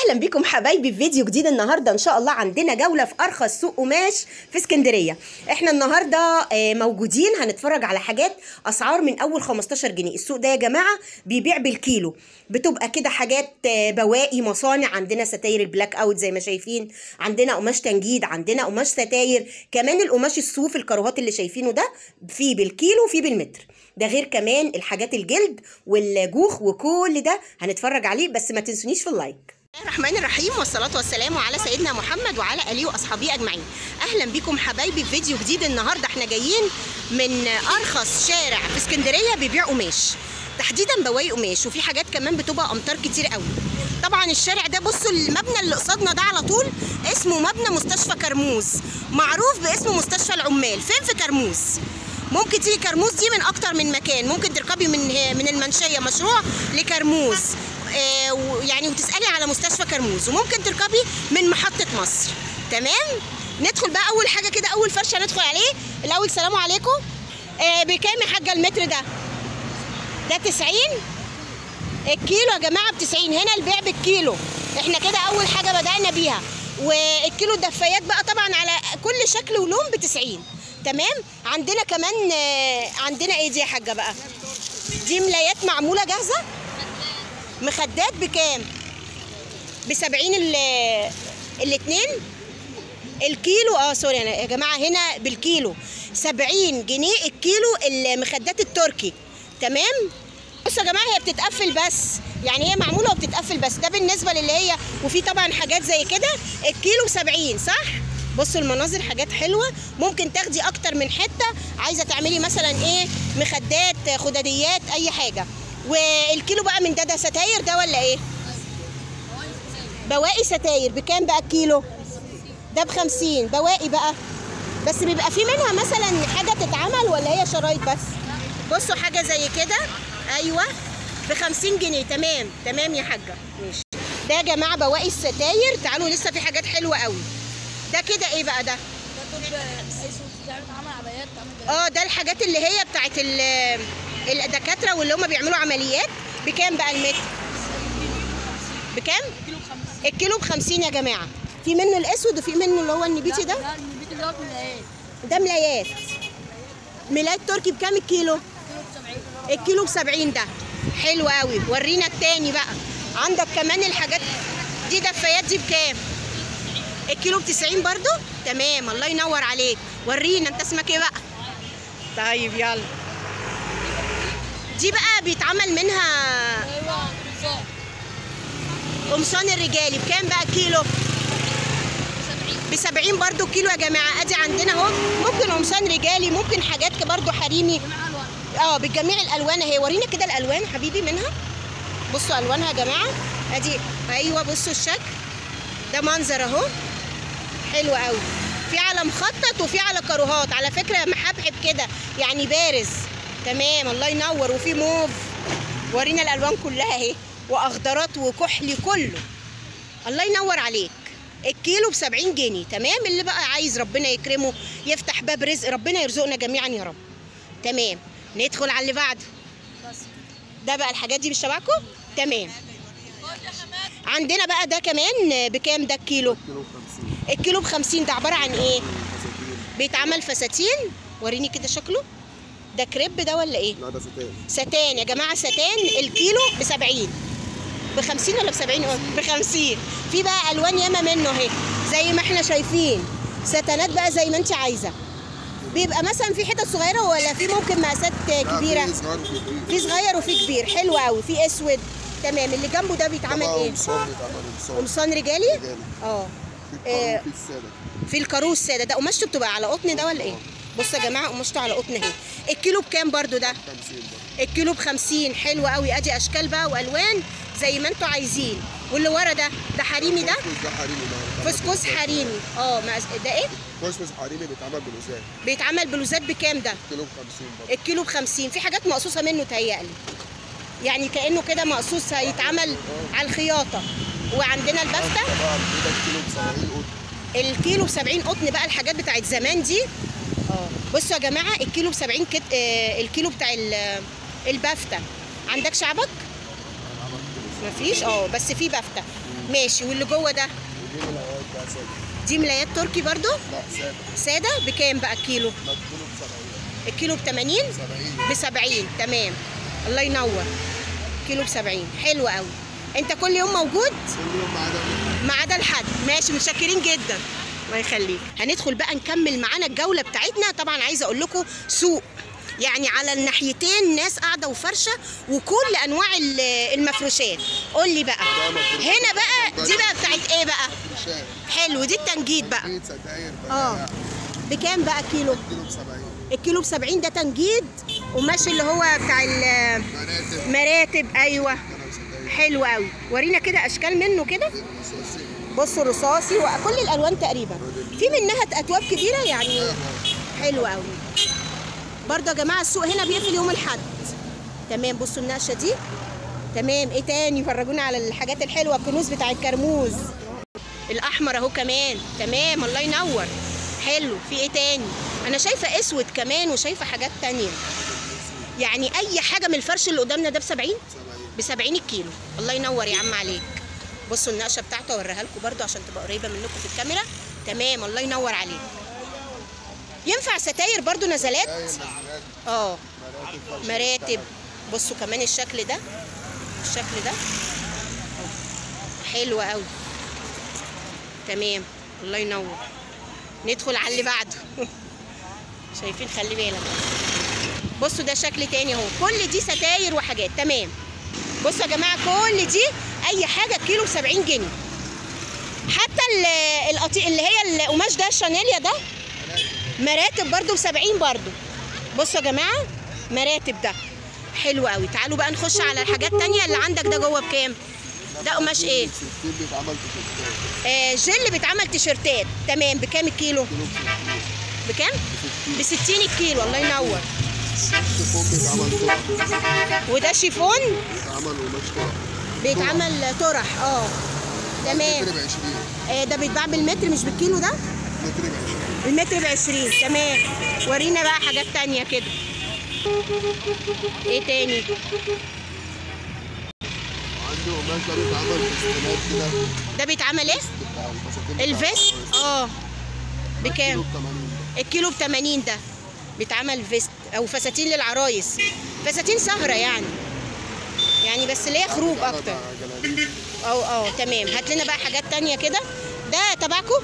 اهلا بيكم حبايبي في فيديو جديد النهارده ان شاء الله عندنا جوله في ارخص سوق قماش في اسكندريه احنا النهارده آه، موجودين هنتفرج على حاجات اسعار من اول 15 جنيه السوق ده يا جماعه بيبيع بالكيلو بتبقى كده حاجات آه، بواقي مصانع عندنا ستاير البلاك اوت زي ما شايفين عندنا قماش تنجيد عندنا قماش ستاير كمان القماش الصوف الكروهات اللي شايفينه ده فيه بالكيلو وفيه بالمتر ده غير كمان الحاجات الجلد والجوخ وكل ده هنتفرج عليه بس ما تنسونيش في اللايك الرحمن الرحيم والصلاة والسلام على سيدنا محمد وعلى آله وأصحابه أجمعين أهلا بكم حبايبي في فيديو جديد النهاردة احنا جايين من أرخص شارع في اسكندرية بيبيع قماش تحديدا بواقي قماش وفي حاجات كمان بتبقى أمطار كتير قوي طبعا الشارع ده بصوا المبنى اللي قصادنا ده على طول اسمه مبنى مستشفى كرموز معروف باسم مستشفى العمال فين في كرموز ممكن تيجي كرموز دي من اكتر من مكان ممكن تركبي من من المنشيه مشروع لكرموز آه، ويعني وتسالي على مستشفى كرموز وممكن تركبي من محطه مصر تمام ندخل بقى اول حاجه كده اول فرشه ندخل عليه الاول سلام عليكم آه، بكام يا حاجه المتر ده ده 90 الكيلو يا جماعه ب 90 هنا البيع بالكيلو احنا كده اول حاجه بدانا بيها والكيلو الدفايات بقى طبعا على كل شكل ولون ب 90 تمام عندنا كمان آه، عندنا ايه دي يا حاجه بقى دي ملايات معموله جاهزه مخدات بكام ب 70 الاثنين الكيلو اه سوري انا يا جماعه هنا بالكيلو 70 جنيه الكيلو المخدات التركي تمام بصوا يا جماعه هي بتتقفل بس يعني هي معموله وبتتقفل بس ده بالنسبه للي هي وفي طبعا حاجات زي كده الكيلو ب 70 صح بصوا المناظر حاجات حلوه ممكن تاخدي اكتر من حته عايزه تعملي مثلا ايه مخدات خداديات اي حاجه والكيلو بقى من ده ده ستاير ده ولا ايه بواقي ستاير بكام بقى الكيلو ده ب 50 بواقي بقى بس بيبقى في منها مثلا حاجه تتعمل ولا هي شرايط بس بصوا حاجه زي كده ايوه ب 50 جنيه تمام تمام يا حاجه ماشي ده يا جماعه بواقي الستاير تعالوا لسه في حاجات حلوه قوي ده كده ايه بقى ده ده طب اسود بتعمل عمل عمليات تعمل اه ده الحاجات اللي هي بتاعت ال- الدكاتره واللي هم بيعملوا عمليات بكام بقى المتر بكام كيلو بخمسة الكيلو ب 50 يا جماعه في منه الاسود وفي منه اللي هو النبيتي ده لا البيت اللي هو من العين ده ملايات ملايات تركي بكام الكيلو كيلو ب 70 الكيلو ب 70 ده حلو قوي ورينا التاني بقى عندك كمان الحاجات دي دفايات دي بكام الكيلو ب 90 برضو تمام الله ينور عليك ورينا انت اسمك ايه بقى طيب يلا دي بقى بيتعمل منها ايوه بالظبط قمصان الرجالي بكام بقى الكيلو 70 ب 70 برضو كيلو يا جماعه ادي عندنا اهو ممكن قمصان رجالي ممكن حاجات برضو حريمي جماعة الوان اه بجميع الالوان اهي ورينا كده الالوان حبيبي منها بصوا الوانها يا جماعه ادي ايوه بصوا الشكل ده منظر اهو حلو قوي في على مخطط وفي على كاروهات على فكره محبحب كده يعني بارز تمام الله ينور وفي موف ورينا الالوان كلها اهي واخضرات وكحلي كله الله ينور عليك الكيلو ب 70 جنيه تمام اللي بقى عايز ربنا يكرمه يفتح باب رزق ربنا يرزقنا جميعا يا رب تمام ندخل على اللي بعده بس ده بقى الحاجات دي مش تبعكم تمام عندنا بقى ده كمان بكام ده الكيلو كيلو 50 الكيلو ب 50 ده عباره عن ايه فساتين بيتعمل فساتين وريني كده شكله ده كريب ده ولا ايه لا ده ستان ستان يا جماعه ستان الكيلو ب 70 ب 50 ولا ب 70 ب 50 في بقى الوان ياما منه اهي زي ما احنا شايفين ستانات بقى زي ما انت عايزه بيبقى مثلا في حتت صغيره ولا في ممكن مقاسات كبيره لا، في صغير وفي كبير في صغير وفي كبير حلو قوي في اسود تمام اللي جنبه ده بيتعمل طبعا ايه قمصان بيتعمل قمصان قمصان رجالي رجالي. اه في آه. القانون في السادة في الكاروس ساده ده قماشته بتبقى على قطن ده ولا ايه بصوا يا جماعه قماشته على قطن اهي الكيلو بكام برضو ده 50 برضه الكيلو ب 50 حلو قوي ادي اشكال بقى والوان زي ما انتوا عايزين واللي ورا ده ده حريمي ده كوسكوس ده حريمي ده فسكوس حريمي اه مقاس- ده ايه كوسكوس حريمي بيتعمل بلوزات بيتعمل بلوزات بكام ده كيلو ب 50 برضه الكيلو ب 50 في حاجات مقصوصه منه تهيألي يعني كانه كده مقصوص هيتعمل على الخياطه وعندنا البفته طبعا ده كيلو ب 70 قط الكيلو ب 70 قطن بقى الحاجات بتاعت زمان دي اه بصوا يا جماعه الكيلو ب 70 كت... آه الكيلو بتاع ال- البفته عندك شعبك؟ مفيش اه بس في بفته ماشي واللي جوه ده ودي ملايات بقى سادة دي ملايات تركي برضو لا سادة ساده بكام بقى الكيلو مديله ب 70 الكيلو ب 80 70 ب 70 تمام الله ينور كيلو ب 70 حلو قوي انت كل يوم موجود كل يوم معانا ما عدا الحد ماشي متشكرين جدا الله يخليك هندخل بقى نكمل معانا الجوله بتاعتنا طبعا عايزه اقول لكم سوق يعني على الناحيتين ناس قاعده وفرشه وكل انواع ال- المفروشات قول لي بقى هنا بقى دي بقى بتاعت ايه بقى فرشات حلو دي التنجيد بقى بيت ستاير اه بكام بقى كيلو كيلو ب 70 الكيلو ب 70 ده تنجيد وماشي اللي هو بتاع مراتب المراتب ايوه كلام ستاير حلو قوي ورينا كده اشكال منه كده رصاصي بصوا رصاصي وكل الالوان تقريبا في منها اكواب كبيره يعني حلو قوي برضه يا جماعه السوق هنا بيقفل يوم الاحد تمام بصوا النقشه دي تمام ايه تاني فرجونا على الحاجات الحلوه الكنوز بتاع الكرموز الاحمر اهو كمان تمام الله ينور حلو في ايه تاني انا شايفه اسود كمان وشايفه حاجات تانية يعني اي حاجه من الفرش اللي قدامنا ده ب 70 70 ب 70 الكيلو الله ينور يا عم عليك بصوا النقشه بتاعته اوريها لكم برده عشان تبقى قريبه منكم في الكاميرا تمام الله ينور عليك ينفع ستاير برضو نزلات داير نزلات اه مراتب فرش مراتب بصوا كمان الشكل ده الشكل ده حلو قوي تمام الله ينور ندخل على اللي بعده شايفين خلي بالك بصوا ده شكل تاني اهو كل دي ستاير وحاجات تمام بصوا يا جماعه كل دي اي حاجه كيلو ب 70 جنيه حتى ال- القطي اللي هي القماش ده الشانيليا ده مراتب برضو ب 70 برضو بصوا يا جماعه مراتب ده حلو قوي تعالوا بقى نخش على الحاجات التانية اللي عندك ده جوه بكام ده قماش ايه 60 بيتعمل تيشيرتات آه جل بيتعمل تيشرتات تمام بكام الكيلو كيلو ب 60 بكام ب 60 الكيلو الله ينور شيفون بيتعمل طرح وده شيفون بيتعمل قماش طرح بيتعمل طرح اه تمام متر ب 20 آه ده بيتباع بالمتر مش بالكيلو ده متر ب 20 المتر ب 20 تمام ورينا بقى حاجات تانية كده ايه تاني وعندي قماش ده بيتعمل فستانات كده ده بيتعمل ايه بتاع الفساتين بتاع الفيست العرايس. اه كيلو بكام ب 80 ده الكيلو ب 80 ده بيتعمل فيست او فساتين للعرايس فساتين سهره يعني يعني بس ليا خروج بيتعمل اكتر مع جلاليب اه اه تمام هات لنا بقى حاجات تانية كده ده تبعكم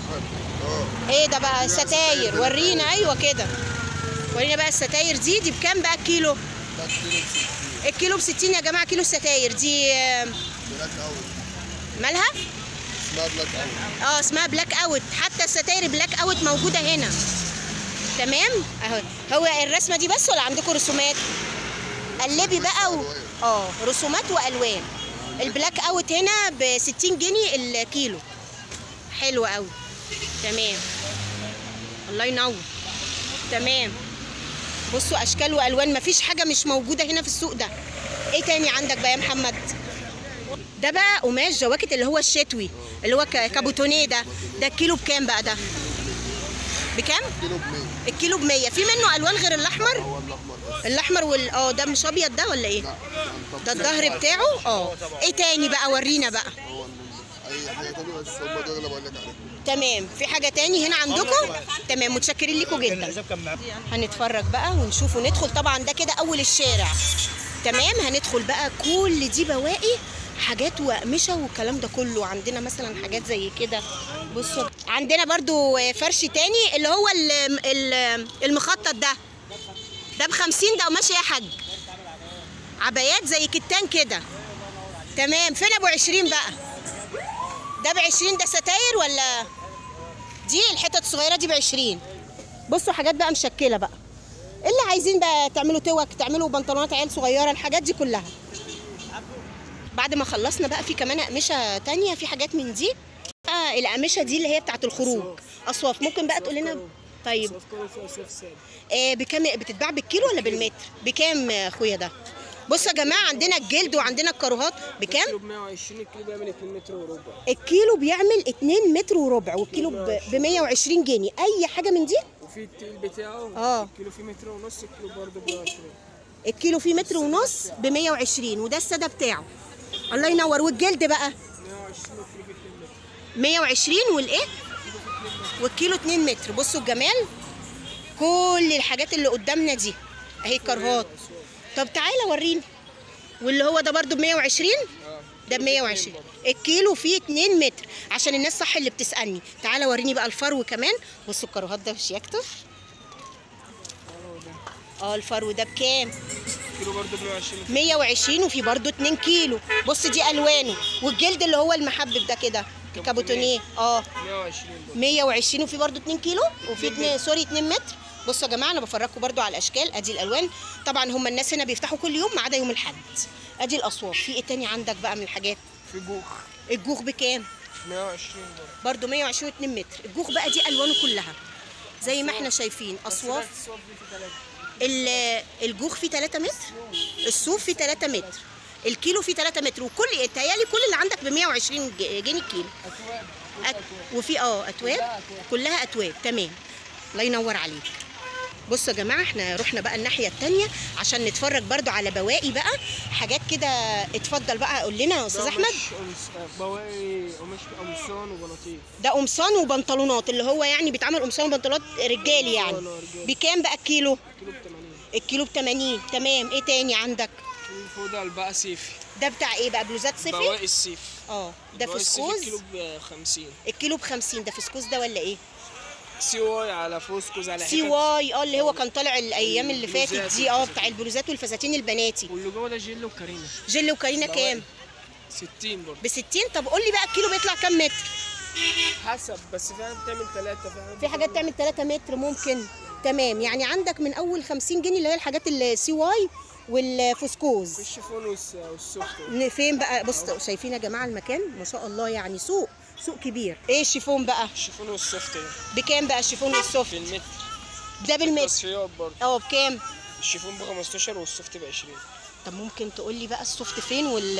اه ايه ده بقى ستاير ستاير. ورينا ايوه كده ورينا بقى الستاير دي دي بكام بقى الكيلو ده كيلو ب 60 الكيلو ب 60 يا جماعه كيلو الستاير دي آه، بلاك اوت مالها اسمها بلاك اوت اه اسمها بلاك اوت حتى الستاير بلاك اوت موجوده هنا تمام اهو هو الرسمه دي بس ولا عندكم رسومات قلبي بقى و... اه رسومات والوان البلاك اوت هنا ب 60 جنيه الكيلو حلو قوي تمام الله ينور تمام بصوا اشكال والوان مفيش حاجه مش موجوده هنا في السوق ده ايه تاني عندك بقى يا محمد ده بقى قماش جواكت اللي هو الشتوي اللي هو ك- كابوتونيه ده ده الكيلو بكام بقى ده بكام كيلو ب 100 الكيلو ب 100 في منه الوان غير الاحمر هو الاحمر بس الاحمر وال اه ده مش ابيض ده ولا ايه لا ده الظهر بتاعه اه ايه تاني بقى ورينا بقى هو اللي- اي حاجه تانية بس هم دول اللي بقول لك عليهم تمام في حاجه تاني هنا عندكم تمام متشكرين لكم جدا هنتفرج بقى ونشوف وندخل طبعا ده كده اول الشارع تمام هندخل بقى كل دي بواقي حاجات واقمشه والكلام ده كله عندنا مثلا حاجات زي كده بصوا عندنا برضو فرش تاني اللي هو ال- ال- المخطط ده ده ب 50 ده قماش إيه يا حاج عبايات زي كتان كده تمام فين ابو 20 بقى ده ب 20 ده ستاير ولا دي الحتت الصغيره دي ب 20 بصوا حاجات بقى مشكله بقى اللي عايزين بقى تعملوا توك تعملوا بنطلونات عيال صغيره الحاجات دي كلها بعد ما خلصنا بقى في كمان اقمشه تانية في حاجات من دي بقى الاقمشه دي اللي هي بتاعت الخروج اصواف ممكن بقى تقول لنا طيب آه بكام بتتباع بالكيلو ولا بالمتر بكام يا اخويا ده بصوا يا جماعه عندنا الجلد وعندنا الكاروهات بكام كيلو ب 120 الكيلو بيعمل 2 متر وربع الكيلو بيعمل 2 متر وربع والكيلو ب 120 جنيه اي حاجه من دي وفي التقيل بتاعه آه. الكيلو فيه متر ونص الكيلو برضه ب 120 الكيلو فيه متر ونص ب 120 وده الساده بتاعه الله ينور والجلد بقى 120 والكيلو في 2 متر 120 والايه والكيلو 2 متر بصوا الجمال كل الحاجات اللي قدامنا دي اهي كرهات طب تعالى وريني واللي هو ده برضو ب 120 اه ده ب 120 الكيلو فيه 2 متر عشان الناس صح اللي بتسالني تعالى وريني بقى الفرو كمان بصوا الكرهات ده مش يكتر اه الفرو ده بكام كيلو برضه ب 120 120 وفي برضو 2 كيلو بص دي الوانه والجلد اللي هو المحبب ده كده كابوتونيه اه 120 برضه 120 وفي برضو 2 كيلو وفي 2 سوري 2 متر بصوا يا جماعه انا بفرجكم برضو على الاشكال ادي الالوان طبعا هم الناس هنا بيفتحوا كل يوم ما عدا يوم الاحد ادي الاصوات في ايه تاني عندك بقى من الحاجات في جوخ الجوخ بكام 120 برضه برضو 120 2 متر الجوخ بقى دي الوانه كلها زي ما احنا شايفين اصواف الصوف دي في 3 ال- الجوخ فيه 3 متر الصوف فيه 3 متر الكيلو فيه 3 متر وكل تهيالي كل اللي عندك ب 120 ج- جنيه الكيلو اكواب أت... وفي اه اتواب كلها اتواب تمام الله ينور عليك بصوا يا جماعه احنا رحنا بقى الناحيه التانية عشان نتفرج برضو على بواقي بقى حاجات كده اتفضل بقى قول لنا يا استاذ احمد بواقي قماش قمصان وبناطيل ده قمصان وبنطلونات اللي هو يعني بيتعمل قمصان وبنطلونات رجالي يعني اه، رجالي. بكام بقى الكيلو كيلو ب 80 الكيلو ب 80 تمام ايه تاني عندك في فوق بقى سيفي ده بتاع ايه بقى بلوزات صيفي بواقي السيف اه ده بواقي السيف فسكوز الكيلو ب 50 الكيلو ب 50 ده فسكوز ده ولا ايه سي واي على فوسكوز على سي حتت. واي اه اللي هو كان طالع الايام اللي فاتت البلوزات دي اه والفساتين. بتاع البلوزات والفساتين البناتي واللي جوه ده جيل وكارينا جل وكارينا كام 60 برضه ب 60 طب قول لي بقى الكيلو بيطلع كام متر حسب بس في حاجات بتعمل ثلاثة في في حاجات تعمل 3 متر ممكن تمام يعني عندك من اول 50 جنيه اللي هي الحاجات السي واي والفسكوز الشيفون والس- والسوفت ن- فين بقى بص شايفين يا جماعه المكان ما شاء الله يعني سوق سوق كبير ايه الشيفون بقى الشيفون والسوفت ده بكام بقى الشيفون والسوفت في المتر ده بالمتر تصفيات برضه اه بكام الشيفون ب 15 والسوفت ب 20 طب ممكن تقول لي بقى السوفت فين وال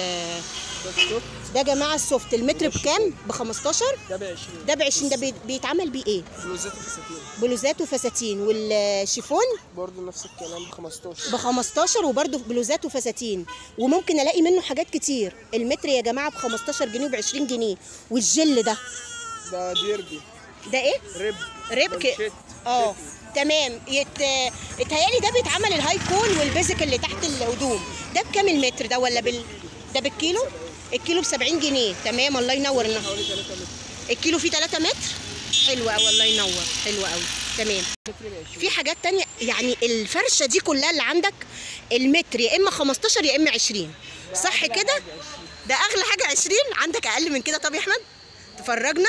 ده السوفت ده يا جماعه السوفت المتر بكام ب 15 ده ب 20 ده ب 20 ده بي- بيتعمل بيه ايه بلوزات وفساتين بلوزات وفساتين والشيفون برضه نفس الكلام ب 15 ب 15 وبرده بلوزات وفساتين وممكن الاقي منه حاجات كتير المتر يا جماعه ب 15 جنيه وب 20 جنيه والجل ده ده ديربي ده ايه ريب ريبك بنشيت. اه تمام يت... اتهيالي ده بيتعمل الهاي كول والبيزك اللي تحت الهدوم ده بكام المتر ده ولا بال ده بالكيلو الكيلو ب 70 جنيه تمام الله ينور النهار حوالي 3 متر الكيلو فيه 3 متر حلو قوي الله ينور حلو قوي تمام متر ب 20 في حاجات تانية يعني الفرشة دي كلها اللي عندك المتر يا إما 15 يا إما 20 صح كده؟ ده أغلى حاجة 20 عندك أقل من كده طب يا أحمد؟ تفرجنا؟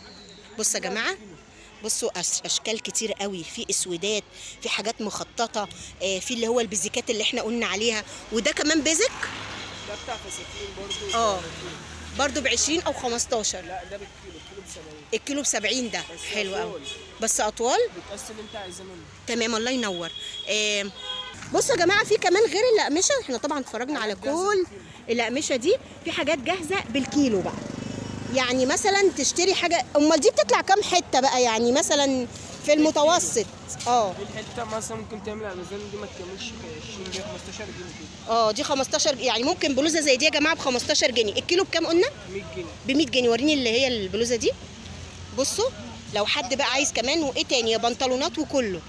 بصوا يا جماعة بصوا أش- اشكال كتير قوي في اسودات في حاجات مخططه آه، في اللي هو البيزيكات اللي احنا قلنا عليها وده كمان بيزك ده بتاع فساتين برضه اه برضو ب 20 او 15 لا ده بالكيلو الكيلو ب 70 الكيلو ب 70 ده بس حلو قوي أطول. بس اطوال بتقاس اللي انت عايزاه منه تمام الله ينور آه، بصوا يا جماعه في كمان غير الاقمشه احنا طبعا اتفرجنا على كل الاقمشه دي في حاجات جاهزه بالكيلو بقى يعني مثلا تشتري حاجه امال دي بتطلع كام حته بقى يعني مثلا في المتوسط اه الحته مثلا ممكن تعمل على الميزان دي ما تكملش 20 جنيه 15 جنيه كده اه دي 15 يعني ممكن بلوزه زي دي يا جماعه ب 15 جنيه الكيلو بكام قلنا 100 جنيه ب 100 جنيه وريني اللي هي البلوزه دي بصوا لو حد بقى عايز كمان وايه تاني بنطلونات وكله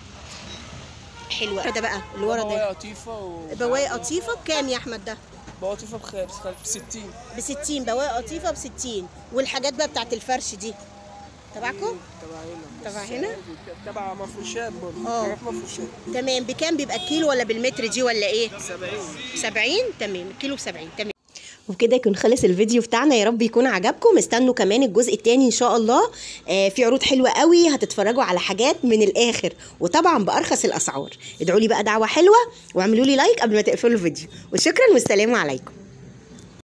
حلو ده بقى اللي ورا ده بواقي قطيفه و بواقي قطيفه بكام يا احمد ده بواقي قطيفه بخ- ب 60 ب 60 بواقي قطيفه ب 60 والحاجات بقى بتاعت الفرش دي تبعكم تبع هنا تبع بس هنا؟ تبع مفروشات برضه اه. حاجات مفروشات تمام بكام بيبقى الكيلو ولا بالمتر دي ولا ايه 70 70 تمام الكيلو ب 70 تمام وبكده يكون خلص الفيديو بتاعنا يا رب يكون عجبكم استنوا كمان الجزء التاني ان شاء الله آه في عروض حلوه قوي هتتفرجوا على حاجات من الاخر وطبعا بارخص الاسعار ادعوا لي بقى دعوه حلوه واعملوا لي لايك قبل ما تقفلوا الفيديو وشكرا والسلام عليكم